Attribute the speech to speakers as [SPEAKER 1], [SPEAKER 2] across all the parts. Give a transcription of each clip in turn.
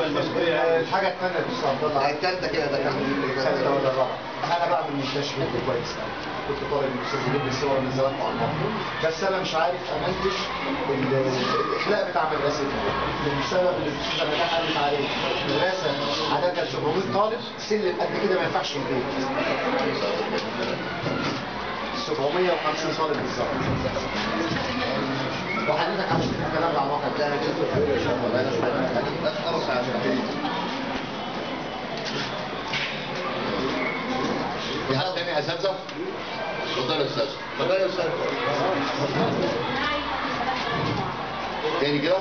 [SPEAKER 1] يبقى المسؤوليه
[SPEAKER 2] الحاجه الثانيه يا استاذ عبد الله
[SPEAKER 3] الثالثه كده ده كان
[SPEAKER 2] الثالثه ولا الرابعه انا بعمل مونتاج فيديو كويس قوي كنت طالب من الاستاذ يجيب لي صور من زمان على الموضوع بس انا مش عارف امنتج ال- الاخلاق بتاع مدرستنا بسبب اللي الاستاذه نجاح قالت عليه مدرسه عددها 700 طالب سلم قد كده ما ينفعش البيت 750 طالب بالظبط وحضرتك عشان الكلام ده على الواقع
[SPEAKER 3] لا انا كده ان شاء الله انا مش بس خلاص عشان
[SPEAKER 4] في حاجه ثانيه يا اساتذه؟ اتفضل يا استاذ
[SPEAKER 3] اتفضل يا استاذ
[SPEAKER 4] تاني كده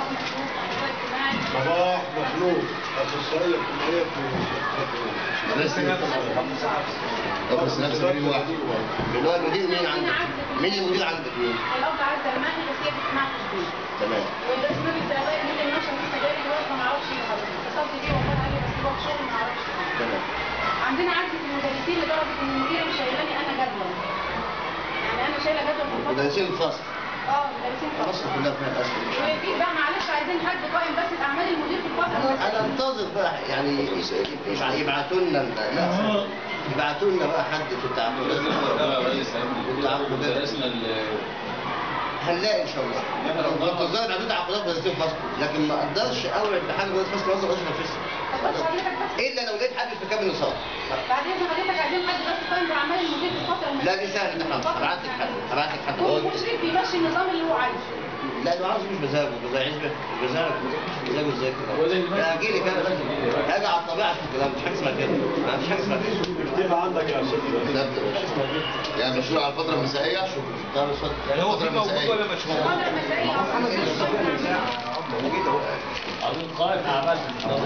[SPEAKER 1] صباح مخلوق اخصائيه اجتماعيه في
[SPEAKER 4] مدرسه ادرس نفس مين واحد
[SPEAKER 3] اللي هو المدير مين عندك؟ مين المدير عندك مين؟
[SPEAKER 5] الأرض عايزة المهنة بس هي بتسمعها في البيت.
[SPEAKER 3] تمام
[SPEAKER 5] والاسم بالتلاقي مين اللي نشر لسه جاي دلوقتي ما اعرفش ايه حضرتك. اتصلت بيه والله قال لي بس هو في شغل ما اعرفش.
[SPEAKER 3] تمام
[SPEAKER 5] عندنا عجز في المدرسين لدرجة إن المديرة مش شايلاني أنا جدول. يعني أنا شايلة جدول في الفصل.
[SPEAKER 3] مدرسين الفصل
[SPEAKER 5] اه مدرسين فصل.
[SPEAKER 3] مصر كلها فيها الاسئله
[SPEAKER 5] وفي بقى معلش عايزين حد قائم بس بأعمال المدير في الفصل.
[SPEAKER 3] انا انتظر بقى يعني يس- يبعتوا لنا لا يبعتوا لنا بقى حد في التعاقدات التعاقدات هنلاقي ان شاء الله منتظر يبعتوا تعاقدات مدرسين الفصل لكن ما اقدرش اوعد بحاجه مدرسين الفصل مثلا مش نفسها
[SPEAKER 5] طب بس حضرتك بس
[SPEAKER 3] الا لو لقيت حد في كامل النصاب
[SPEAKER 5] بعدين حضرتك عايزين حد بس قائم بأعمال المدير في الفصل.
[SPEAKER 3] لا دي سهل ده هبعت لك حد هبعت لك حد
[SPEAKER 5] هو مشرف بيمشي النظام اللي هو عايزه.
[SPEAKER 3] لا ده عاوز مش مزاجه مزاج عزبه مش مزاجه مزاجه ازاي كده لا اجي لك انا بس هاجي على الطبيعه في الكلام مش حاجه اسمها كده ما فيش حاجه اسمها كده
[SPEAKER 1] اكتبها عندك يا استاذ
[SPEAKER 4] بالظبط يا باشا يعني مشروع على الفتره المسائيه
[SPEAKER 3] طب اتفضل
[SPEAKER 6] يعني هو في
[SPEAKER 4] الفترة
[SPEAKER 6] موجود
[SPEAKER 4] المسائية.
[SPEAKER 6] ولا مش موجود؟
[SPEAKER 5] الفترة المسائية أصلا ما فيش شغل نعمله.
[SPEAKER 6] عاوزين قائد اعمال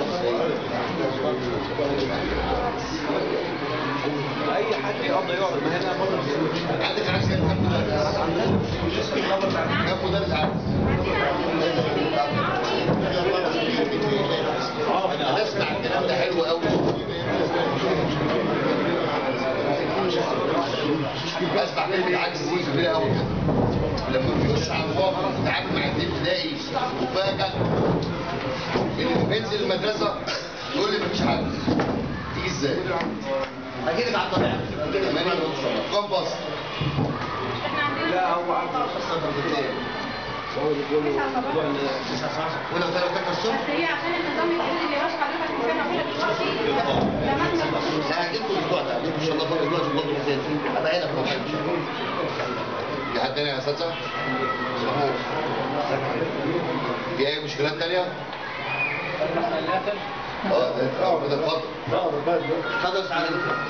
[SPEAKER 6] اي حد يقضي يقعد هنا
[SPEAKER 4] عندك عكس كام مدرس؟ كام مدرس عكس؟ هنسمع الكلام ده حلو قوي اسمع كلمة عكس دي كبيرة قوي كده لما بيخش على الواقع يتعامل مع الدين ابتدائي وفاجأ اللي بينزل المدرسة يقول لي مفيش حاجة تيجي ازاي؟
[SPEAKER 3] اجي لك على الطبيعه
[SPEAKER 4] كم باص؟
[SPEAKER 5] احنا عندنا
[SPEAKER 6] لا هو عبد الخاصة بالاثنين هو اللي بيقول له موضوع ال-
[SPEAKER 3] ولو ثلاثة الصبح
[SPEAKER 5] بس هي عشان النظام الجديد اللي ماشي حضرتك في سنه اولى دلوقتي لمسنا الخصوص
[SPEAKER 3] لا هجيبكم الاسبوع ده هجيبكم ان شاء الله فوق الاسبوع برضه في ابقى هنا في الموضوع ان شاء الله
[SPEAKER 4] في حد تاني يا اساتذة؟ محمود في اي مشكلات تانية؟ اه ده كده اتفضل
[SPEAKER 3] اتفضل تعالى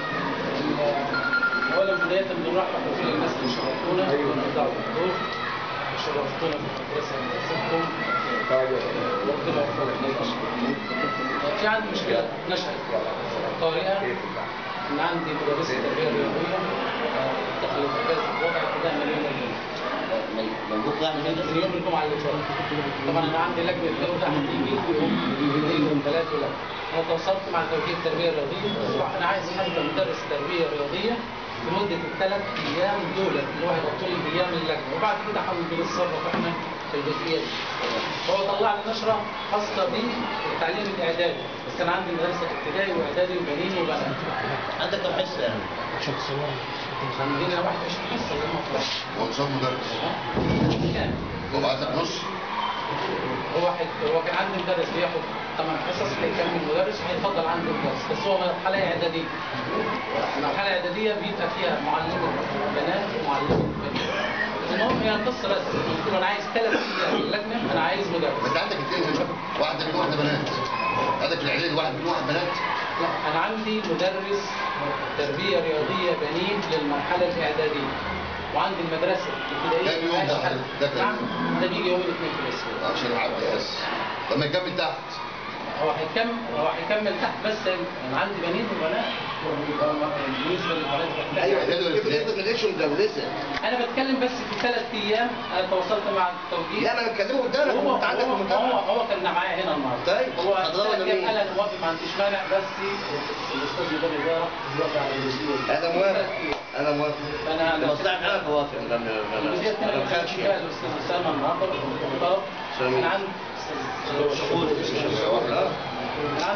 [SPEAKER 7] اولا بدايه بنرحب بكل الناس اللي شرفتونا ونرجع الدكتور شرفتونا في المدرسه مدرستكم ربنا يوفقك للاشخاص في عندي مشكله نشأت طارئه ان عندي مدرسه تربيه رياضيه آه، دخلت اجازه وضع ابتداء من يوم ال-
[SPEAKER 3] من بكره يعني
[SPEAKER 7] من يوم الجمعه اللي فاتت طبعا انا عندي لجنه جوده هتيجي يوم الاثنين والثلاث ولا انا تواصلت مع توكيل التربيه الرياضيه طبعا انا عايز حد مدرس تربيه رياضيه لمده الثلاث ايام دول اللي هو هيبقى طول ايام اللجنه وبعد كده حاول بنتصرف احنا في الجزئيه دي هو طلع لي نشره خاصه بالتعليم الاعدادي بس كان عندي مدرسه ابتدائي واعدادي وبنين وبنات
[SPEAKER 3] عندك كم حصه يعني؟
[SPEAKER 7] عندنا 21 حصه زي ما قلت
[SPEAKER 4] هو نظام مدرس
[SPEAKER 7] كام
[SPEAKER 4] هو عايزك نص
[SPEAKER 7] هو واحد هو كان عندي مدرس بياخد ثمان حصص هيكمل مدرس هيفضل عنده مدرس بس هو مرحله اعداديه المرحله الاعداديه بيبقى فيها معلمه بنات ومعلمه بنات المهم هي القصه بس قلت له انا عايز ثلاث ايام اللجنه انا عايز
[SPEAKER 4] ما
[SPEAKER 7] مدرس
[SPEAKER 4] انت عندك اثنين هنا واحده بنت واحده بنات عندك في الاعدادي واحد بنت واحد بنات
[SPEAKER 7] لا انا عندي مدرس تربيه رياضيه بنين للمرحله الاعداديه وعندي المدرسه الابتدائيه
[SPEAKER 4] كام يوم ده
[SPEAKER 7] عايز حد-
[SPEAKER 4] ده كام
[SPEAKER 7] نعم
[SPEAKER 4] يوم؟
[SPEAKER 7] ده بيجي يوم الاثنين في الاسبوع
[SPEAKER 4] عشان يعدي بس لما يكمل تحت
[SPEAKER 7] هو هيكمل هو هيكمل تحت بس انا عندي بنين وبنات بالنسبه للبنات بحتاج-
[SPEAKER 3] ايوه
[SPEAKER 4] إعدادي ولا
[SPEAKER 3] كيف
[SPEAKER 4] ابتدائي؟
[SPEAKER 3] انت ما لقيتش مدرسه؟
[SPEAKER 7] انا بتكلم بس في ثلاث ايام انا تواصلت مع التوجيه
[SPEAKER 3] لا ما انا بكلمه قدامك
[SPEAKER 7] هو
[SPEAKER 3] انت عندك
[SPEAKER 7] هو, هو,
[SPEAKER 3] المتابعه
[SPEAKER 7] هو كان معايا هنا النهارده
[SPEAKER 3] طيب،
[SPEAKER 7] هو
[SPEAKER 3] حضرتك ولا
[SPEAKER 7] ثلاث ايام
[SPEAKER 3] مين؟
[SPEAKER 7] قال انا موافق ما عنديش مانع بس الاستاذ مدير الاداره يوافق على الجزئيه دي.
[SPEAKER 3] انا موافق انا موافق
[SPEAKER 7] انا انا
[SPEAKER 3] المصلحه انا بوافق انا ما- ما-
[SPEAKER 7] الجزئيه الثانيه
[SPEAKER 3] ما
[SPEAKER 7] اللي كان
[SPEAKER 3] بخافش
[SPEAKER 7] فيها
[SPEAKER 3] يعني
[SPEAKER 7] الاستاذ اسامه النهارده بالخطاب
[SPEAKER 3] سلام.
[SPEAKER 7] كان عندي
[SPEAKER 3] آه.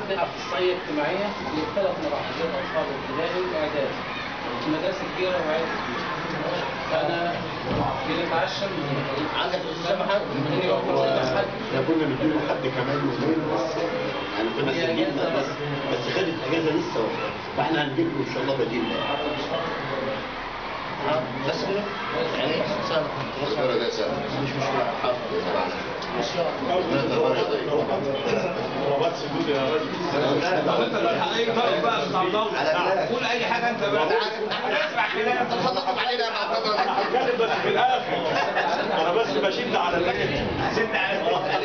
[SPEAKER 7] عندي اخصائيه اجتماعيه في ثلاث مراحل اطفال ابتدائي واعدادي مدرسه كبيره وعيله كبيره فانا بنتعشم
[SPEAKER 3] عندك الاستاذ محمد
[SPEAKER 7] اني بقول لحد
[SPEAKER 1] احنا كنا مديله حد كمان يومين بس يعني كنا سجلنا بس بس خدت اجازه لسه فاحنا هنجيب له ان شاء الله بديل
[SPEAKER 3] بس كده يعني سهل
[SPEAKER 4] الدكتورة ده سهل
[SPEAKER 3] مش مشكله حاضر
[SPEAKER 1] طلبات سجود يا
[SPEAKER 3] على
[SPEAKER 6] قول اي حاجه انت بقى اسمع كلام
[SPEAKER 4] تفضل علينا مع فترة
[SPEAKER 1] هتكلم بس في الاخر انا بس بشد على الايه
[SPEAKER 6] سد على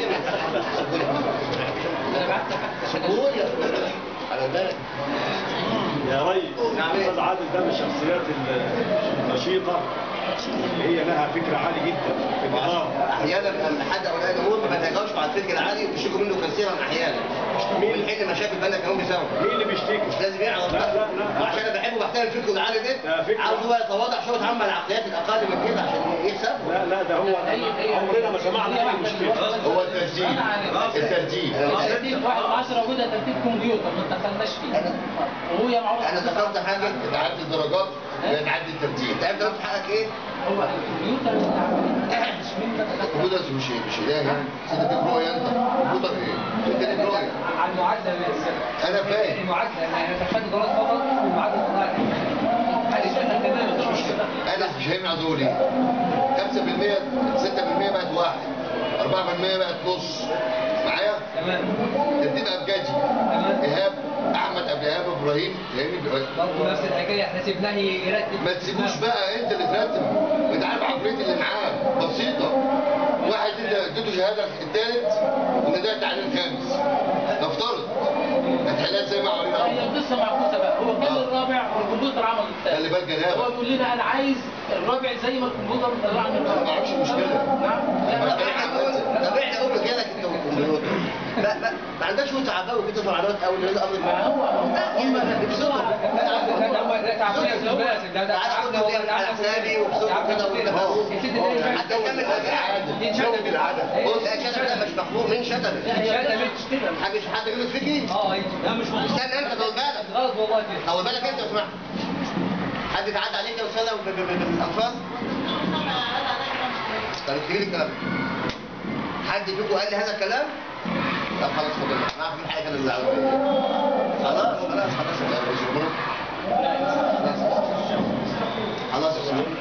[SPEAKER 7] انا بعت حتى
[SPEAKER 3] قول يا على بالك
[SPEAKER 1] يا ريس الاستاذ عادل ده من الشخصيات النشيطه اللي هي لها فكره عالي جدا في الاداره
[SPEAKER 3] احيانا لما حد اولاد الامور ما بيتجاوبش مع الفكر العالي وبيشتكوا منه كثيرا احيانا وبنحل مشاكل بيننا كمان بسبب
[SPEAKER 1] مين اللي بيشتكي؟
[SPEAKER 3] مش لازم يعرف
[SPEAKER 1] لا، لا، لا.
[SPEAKER 3] وعشان انا بحبه وبحترم الفكر العالي
[SPEAKER 1] ده
[SPEAKER 3] ده
[SPEAKER 1] فكرة.
[SPEAKER 3] عاوز هو يتواضع شويه يتعامل مع العقليات الاقل من كده عشان يكسب
[SPEAKER 1] لا لا ده هو عمرنا ما سمعنا اي مشكله
[SPEAKER 4] هو الترتيب الترتيب
[SPEAKER 7] ترتيب واحد من عشرة وده ترتيب كمبيوتر ما دخلناش فيه وهو معروف
[SPEAKER 3] انا ذكرت حاجه
[SPEAKER 4] تعدي الدرجات بتعدي الترتيب
[SPEAKER 3] انت عارف دلوقتي حقك ايه؟
[SPEAKER 7] هو الكمبيوتر اللي عمل مش مين
[SPEAKER 4] الكمبيوتر مش مش اله يعني انت ليك رؤيه انت الكمبيوتر ايه؟ انت ليك رؤيه
[SPEAKER 8] على المعادله اللي السنه
[SPEAKER 4] انا فاهم
[SPEAKER 8] المعادله يعني انا دخلت دراسه فقط والمعادله طلعت هذه شغله كده مش مشكله
[SPEAKER 4] انا مش فاهمني عاوز اقول ايه 5% 6% بقت واحد 4% بقت نص معايا
[SPEAKER 8] تمام
[SPEAKER 4] ترتيب ابجدي
[SPEAKER 8] تمام
[SPEAKER 4] ايهاب احمد قبل ايهاب ابراهيم فاهمني
[SPEAKER 8] برضه نفس الحكايه احنا سيبناه يرتب
[SPEAKER 4] ما تسيبوش بقى انت اللي ترتب انت عارف عقليه اللي معاه بسيطه واحد انت اديته شهاده الثالث وان ده التعليم الخامس نفترض هتحلها ازاي مع ولي
[SPEAKER 7] هي
[SPEAKER 4] الامر
[SPEAKER 7] القصه معكوسه بقى هو كان
[SPEAKER 4] آه.
[SPEAKER 7] الرابع والكمبيوتر عمل الثالث
[SPEAKER 4] خلي بالك جنابك
[SPEAKER 7] هو بيقول لنا انا عايز الرابع زي ما الكمبيوتر طلع من
[SPEAKER 4] أنا ما أعرفش المشكلة.
[SPEAKER 7] نعم
[SPEAKER 3] طب
[SPEAKER 7] لا،
[SPEAKER 3] احنا نقول طب احنا نقول رجالك انت والكمبيوتر لا لا ما عندكش وانت عباوي كده في العدوات او اللي امر
[SPEAKER 7] ما هو هم
[SPEAKER 3] بيبسطوا تعالى خد ودي على حسابي وبصوت كده حتى كمل
[SPEAKER 1] جو بالعدد
[SPEAKER 3] بص لا شتم ده مش مخلوق مين شتم حاجه حد يقول فيك ايه
[SPEAKER 8] اه لا مش مظبوط
[SPEAKER 3] استنى انت طول بالك
[SPEAKER 8] غلط والله كده
[SPEAKER 3] طول بالك انت اسمع حد اتعدى عليك يا استاذه ب- ب- ب- بالالفاظ طب اكتبي لي الكلام ده. حد فيكم قال لي هذا الكلام طب خلاص خد بالك ما في حاجه اللي زعلان خلاص خلاص خلاص خلاص يا سلام.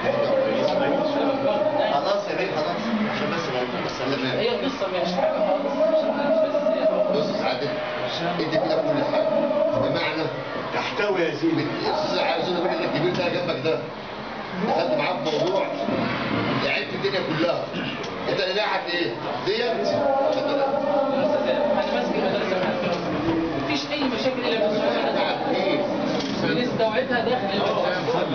[SPEAKER 3] خلاص يا بيه خلاص عشان بس ما بس
[SPEAKER 7] هي القصه مش حاجه خالص بس
[SPEAKER 4] بص يا سعادتك انت كده في كل حاجه بمعنى
[SPEAKER 1] تحتوي يا سيدي
[SPEAKER 4] الاستاذ عايز اقول لك الكبير ده جنبك ده دخلت معاه في موضوع لعبت الدنيا كلها انت اللي لاعب ايه؟ ديت
[SPEAKER 7] انا ماسك المدرسه مفيش اي مشاكل الا بس
[SPEAKER 4] لاعب ايه؟
[SPEAKER 7] بنستوعبها داخل المدرسه